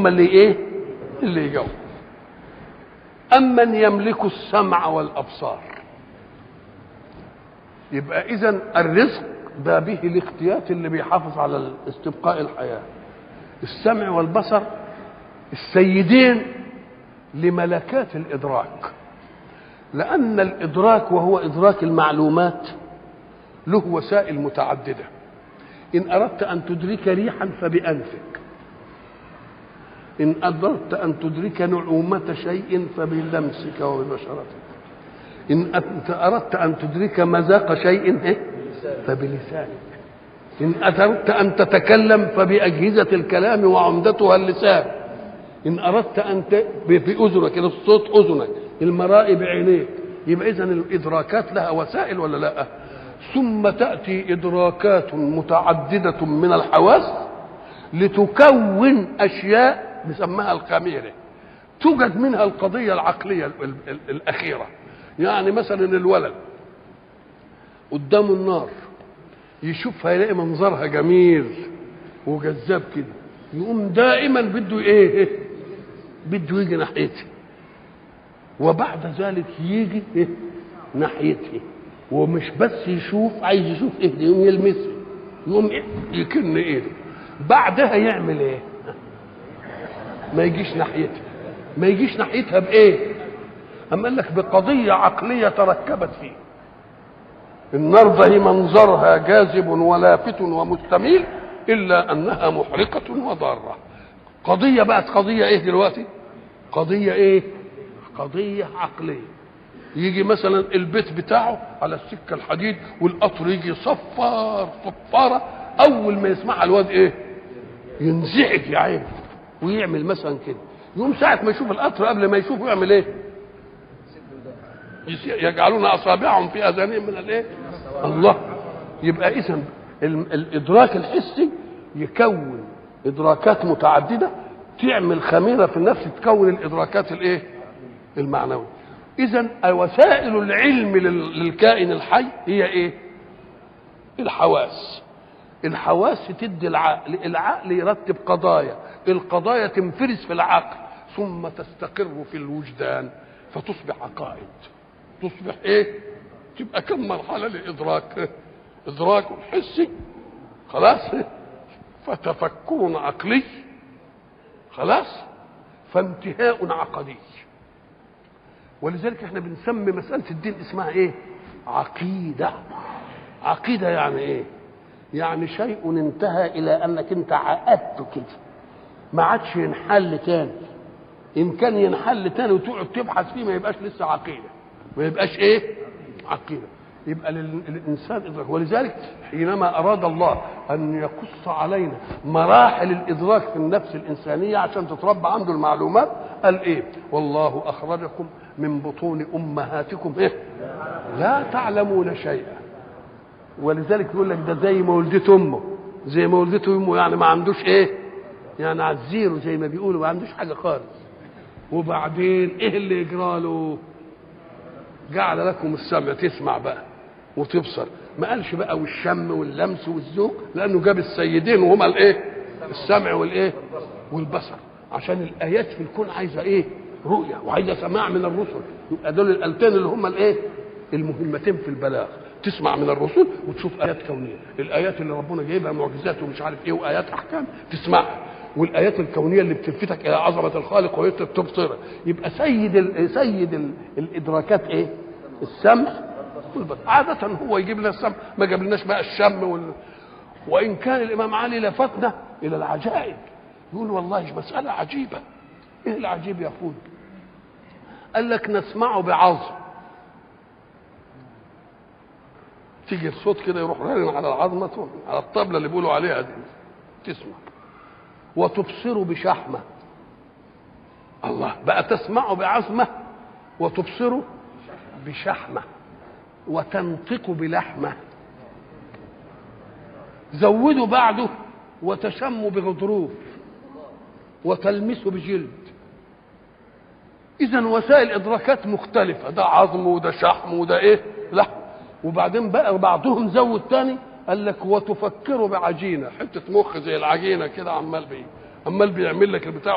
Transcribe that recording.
هم اللي ايه اللي يجاوبوا أمن يملك السمع والأبصار يبقى إذا الرزق ده به الاختيات اللي بيحافظ على استبقاء الحياة السمع والبصر السيدين لملكات الإدراك لأن الإدراك وهو إدراك المعلومات له وسائل متعددة إن أردت أن تدرك ريحا فبأنفك إن أردت أن تدرك نعومة شيء فبلمسك وببشرتك إن أنت أردت أن تدرك مذاق شيء إيه؟ فبلسانك إن أردت أن تتكلم فبأجهزة الكلام وعمدتها اللسان إن أردت أن ت... بأذنك الصوت أذنك المرائي بعينيك يبقى إذا الإدراكات لها وسائل ولا لا ثم تأتي إدراكات متعددة من الحواس لتكون أشياء نسميها الخميرة توجد منها القضية العقلية ال- ال- الأخيرة يعني مثلا الولد قدامه النار يشوفها يلاقي منظرها جميل وجذاب كده يقوم دائما بده ايه بده يجي ناحيتها وبعد ذلك يجي إيه؟ ناحيتها ومش بس يشوف عايز يشوف ايه ده يقوم يلمسها يقوم إيه؟ يكن ايده بعدها يعمل ايه ما يجيش ناحيتها ما يجيش ناحيتها بايه اما قال لك بقضيه عقليه تركبت فيه النار ده هي منظرها جاذب ولافت ومستميل الا انها محرقه وضاره قضيه بقت قضيه ايه دلوقتي قضيه ايه قضيه عقليه يجي مثلا البيت بتاعه على السكه الحديد والقطر يجي صفار صفاره اول ما يسمعها الواد ايه ينزعج يا عيني ويعمل مثلا كده يقوم ساعه ما يشوف القطر قبل ما يشوفه يعمل ايه يس- يجعلون اصابعهم في اذانهم من الايه الله يبقى اذا ال- الادراك الحسي يكون ادراكات متعدده تعمل خميره في النفس تكون الادراكات الايه المعنويه اذا وسائل العلم لل- للكائن الحي هي ايه الحواس الحواس تدي العقل العقل يرتب قضايا القضايا تنفرز في العقل ثم تستقر في الوجدان فتصبح عقائد تصبح ايه تبقى كم مرحلة للإدراك إدراك حسي خلاص فتفكر عقلي خلاص فانتهاء عقدي ولذلك احنا بنسمي مسألة الدين اسمها ايه عقيدة عقيدة يعني ايه يعني شيء انتهى الى انك انت عقدته كده ما عادش ينحل تاني ان كان ينحل تاني وتقعد تبحث فيه ما يبقاش لسه عقيده ما يبقاش ايه عقيده يبقى لل- للانسان ادراك ولذلك حينما اراد الله ان يقص علينا مراحل الادراك في النفس الانسانيه عشان تتربى عنده المعلومات قال ايه والله اخرجكم من بطون امهاتكم ايه لا تعلمون شيئا ولذلك يقول لك ده زي ما ولدته امه زي ما ولدته امه يعني ما عندوش ايه يعني على الزيرو زي ما بيقولوا ما عندوش حاجه خالص وبعدين ايه اللي يجرى له جعل لكم السمع تسمع بقى وتبصر ما قالش بقى والشم واللمس والذوق لانه جاب السيدين وهما الايه السمع والايه والبصر عشان الايات في الكون عايزه ايه رؤيه وعايزه سماع من الرسل يبقى دول الالتين اللي هما الايه المهمتين في البلاغ تسمع من الرسل وتشوف ايات كونيه الايات اللي ربنا جايبها معجزات ومش عارف ايه وايات احكام تسمعها والايات الكونيه اللي بتلفتك الى عظمه الخالق وهي تبصرها يبقى سيد ال سيد ال الادراكات ايه السمع والبصر عاده هو يجيب لنا السمع ما جاب لناش بقى الشم وال... وان كان الامام علي لفتنا الى العجائب يقول والله مساله عجيبه ايه العجيب يا اخوي قال لك نسمعه بعظم تيجي الصوت كده يروح رن على العظمه على الطبله اللي بيقولوا عليها دي تسمع وتبصر بشحمه الله بقى تسمع بعظمه وتبصر بشحمه وتنطق بلحمه زودوا بعده وتشم بغضروف وتلمس بجلد اذا وسائل ادراكات مختلفه ده عظم وده شحم وده ايه لحم وبعدين بقى بعضهم زود تاني قال لك وتفكر بعجينه حته مخ زي العجينه كده عمال بيه عمال بيعمل لك البتاع